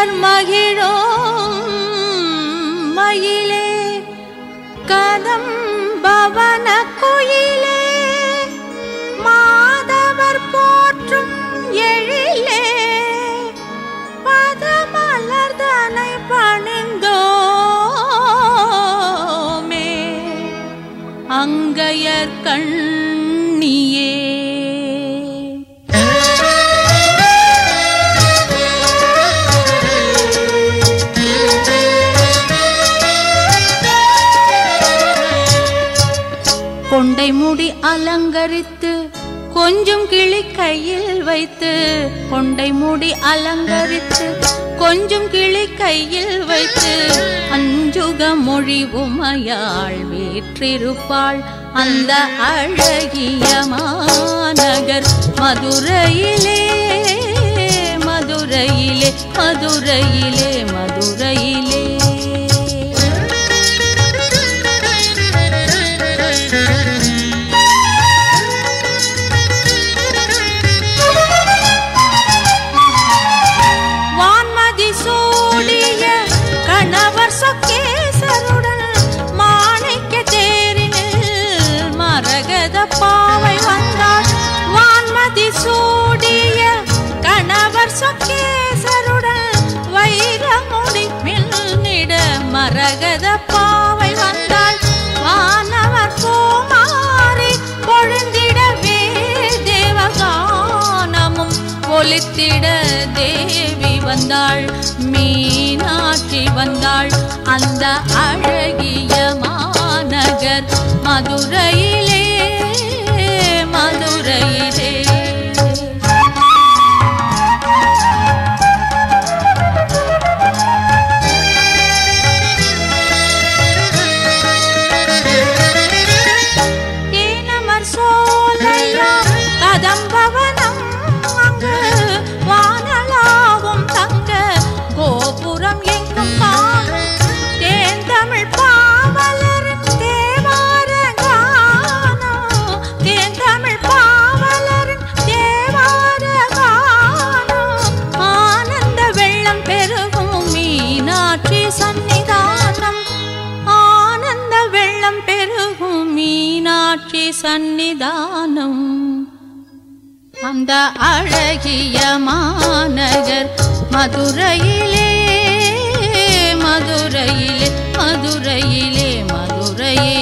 தேவர் மகிழும் மயிலே கதம்பவன குயிலே மாதவர் போற்றும் எழிலே பதமலர்தனை பணிந்தோமே அங்கையர் கண்ணியே கொண்டை முடி அலங்கரித்து கொஞ்சம் கிளி கையில் வைத்து கொண்டை முடி அலங்கரித்து கொஞ்சம் கிளி கையில் வைத்து அஞ்சுக மொழி உமையாள் வீற்றிருப்பாள் அந்த அழகிய மாநகர் மதுரையிலே மதுரையிலே மதுரையிலே மதுரையிலே வான்மதி சூடிய கணவர் சொக்கேசருடன் மாணிக்க தேரினில் மரகத பாவை வந்தாள் வான்மதி சூடிய கணவர் சொக்கேசருடன் வைரமுடி மின்னிட மரகத பாவை வந்தாள் வானவர் பூமாரி பொழுந்திடவே தேவகானமும் ஒலித்திட தேவி வந்தாள் மீனாட்சி வந்தாள் அந்த அழகிய மாநகர் மதுரையிலே மதுரையிலே தேனமர் சோலையாம் கதம்பவனம் அங்கு வானலாவும் தங்க கோபுரம் எங்கும் காணும் தேன் தமிழ் பாவலரின் தேவார கானம் தேன் தமிழ் பாவலரின் தேவார கானம் ஆனந்த வெள்ளம் பெருகும் மீனாட்சி சன்னிதானம் ஆனந்த வெள்ளம் பெருகும் மீனாட்சி சன்னிதானம் அந்த அழகிய மாநகர் மதுரையிலே மதுரையிலே மதுரையிலே மதுரையிலே